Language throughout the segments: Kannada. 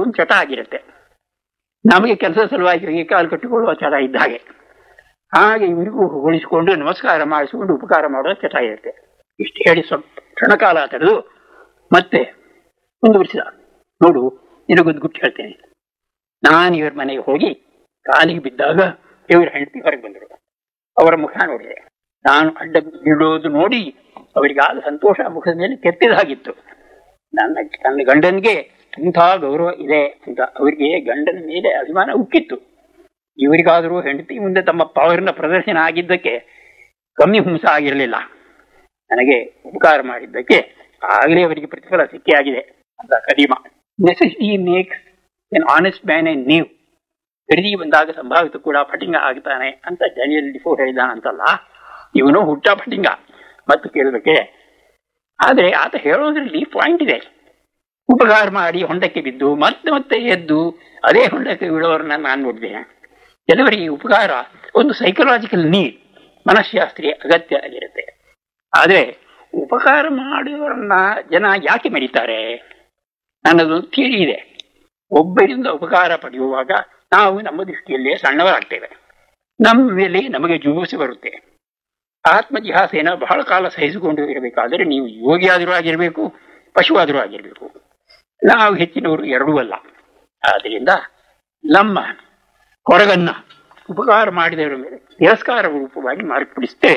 ಒಂದು ಚಟ ಆಗಿರುತ್ತೆ ನಮಗೆ ಕೆಲಸ ಸಲುವಾಗಿ ಕೈ ಕಾಲು ಕಟ್ಟಿಕೊಳ್ಳುವ ಚಟ ಇದ್ದ ಹಾಗೆ ಹಾಗೆ ಇವರಿಗೂ ಹೋಲಿಸಿಕೊಂಡು ನಮಸ್ಕಾರ ಮಾಡಿಸಿಕೊಂಡು ಉಪಕಾರ ಮಾಡುವ ಚಟ ಇರುತ್ತೆ ಇಷ್ಟು ಹೇಳಿ ಸ್ವಲ್ಪ ಕ್ಷಣಕಾಲ ತಡೆದು ಮತ್ತೆ ಮುಂದುವರಿಸಿದ ನೋಡು ನಿನಗೊಂದು ಗುಟ್ಟು ಹೇಳ್ತೇನೆ ನಾನು ಇವ್ರ ಮನೆಗೆ ಹೋಗಿ ಕಾಲಿಗೆ ಬಿದ್ದಾಗ ಇವ್ರ ಹೆಂಡತಿ ಹೊರಗೆ ಬಂದರು ಅವರ ಮುಖ ನೋಡಿದೆ ನಾನು ಅಡ್ಡ ಬಿಡೋದು ನೋಡಿ ಅವರಿಗಾದ ಸಂತೋಷ ಮುಖದ ಮೇಲೆ ಕೆತ್ತಿದ ಹಾಗಿತ್ತು ನನ್ನ ನನ್ನ ಗಂಡನಿಗೆ ಇಂಥ ಗೌರವ ಇದೆ ಅಂತ ಅವರಿಗೆ ಗಂಡನ ಮೇಲೆ ಅಭಿಮಾನ ಉಕ್ಕಿತ್ತು ಇವರಿಗಾದರೂ ಹೆಂಡತಿ ಮುಂದೆ ತಮ್ಮ ಪವರ್ನ ಪ್ರದರ್ಶನ ಆಗಿದ್ದಕ್ಕೆ ಕಮ್ಮಿ ಹುಂಸ ಆಗಿರಲಿಲ್ಲ ನನಗೆ ಉಪಕಾರ ಮಾಡಿದ್ದಕ್ಕೆ ಆಗಲೇ ಅವರಿಗೆ ಪ್ರತಿಫಲ ಸಿಕ್ಕೇ ಆಗಿದೆ ಅಂತ ಕದೀಮ necessity makes an honest man ಎನ್ ನೀವು ಖರೀದಿ ಬಂದಾಗ ಸಂಭಾವಿತ ಕೂಡ ಫಟಿಂಗ ಆಗ್ತಾನೆ ಅಂತ ಡೇನಿಯಲ್ ಡಿಫೋ ಹೇಳಿದಾನಂತಲ್ಲ ಇವನು ಹುಟ್ಟ ಫಟಿಂಗ ಮತ್ತು ಕೇಳಬೇಕೆ ಆದರೆ ಆತ ಹೇಳೋದ್ರಲ್ಲಿ ಪಾಯಿಂಟ್ ಇದೆ ಉಪಕಾರ ಮಾಡಿ ಹೊಂಡಕ್ಕೆ ಬಿದ್ದು ಮತ್ತೆ ಮತ್ತೆ ಎದ್ದು ಅದೇ ಹೊಂಡಕ್ಕೆ ಬೀಳೋರನ್ನ ನಾನು ನೋಡಿದೆ ಕೆಲವರಿಗೆ ಉಪಕಾರ ಒಂದು ಸೈಕಲಾಜಿಕಲ್ ನೀಡ್ ಮನಃಶಾಸ್ತ್ರೀಯ ಅಗತ್ಯ ಆಗಿರುತ್ತೆ ಆದರೆ ಉಪಕಾರ ಮಾಡುವವರನ್ನ ಜನ ಯಾಕೆ ಮೆರೀತಾರೆ ನನ್ನದೊಂದು ಥಿಯರಿ ಇದೆ ಒಬ್ಬರಿಂದ ಉಪಕಾರ ಪಡೆಯುವಾಗ ನಾವು ನಮ್ಮ ದೃಷ್ಟಿಯಲ್ಲೇ ಸಣ್ಣವರಾಗ್ತೇವೆ ನಮ್ಮ ಮೇಲೆ ನಮಗೆ ಜುಗುಪ್ಸೆ ಬರುತ್ತೆ ಆತ್ಮಜಿಹಾಸೆನ ಬಹಳ ಕಾಲ ಸಹಿಸಿಕೊಂಡು ಇರಬೇಕಾದರೆ ನೀವು ಯೋಗಿಯಾದರೂ ಆಗಿರಬೇಕು ಪಶುವಾದರೂ ಆಗಿರಬೇಕು ನಾವು ಹೆಚ್ಚಿನವರು ಎರಡೂ ಅಲ್ಲ ಆದ್ದರಿಂದ ನಮ್ಮ ಹೊರಗನ್ನ ಉಪಕಾರ ಮಾಡಿದವರ ಮೇಲೆ ತಿರಸ್ಕಾರ ರೂಪವಾಗಿ ಮಾರ್ಪಡಿಸ್ತೇವೆ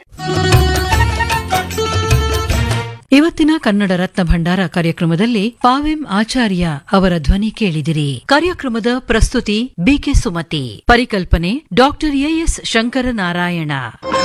ಇವತ್ತಿನ ಕನ್ನಡ ರತ್ನ ಭಂಡಾರ ಕಾರ್ಯಕ್ರಮದಲ್ಲಿ ಪಾವೆಂ ಆಚಾರ್ಯ ಅವರ ಧ್ವನಿ ಕೇಳಿದಿರಿ ಕಾರ್ಯಕ್ರಮದ ಪ್ರಸ್ತುತಿ ಬಿಕೆ ಸುಮತಿ ಪರಿಕಲ್ಪನೆ ಡಾಕ್ಟರ್ ಎಎಸ್ ಶಂಕರನಾರಾಯಣ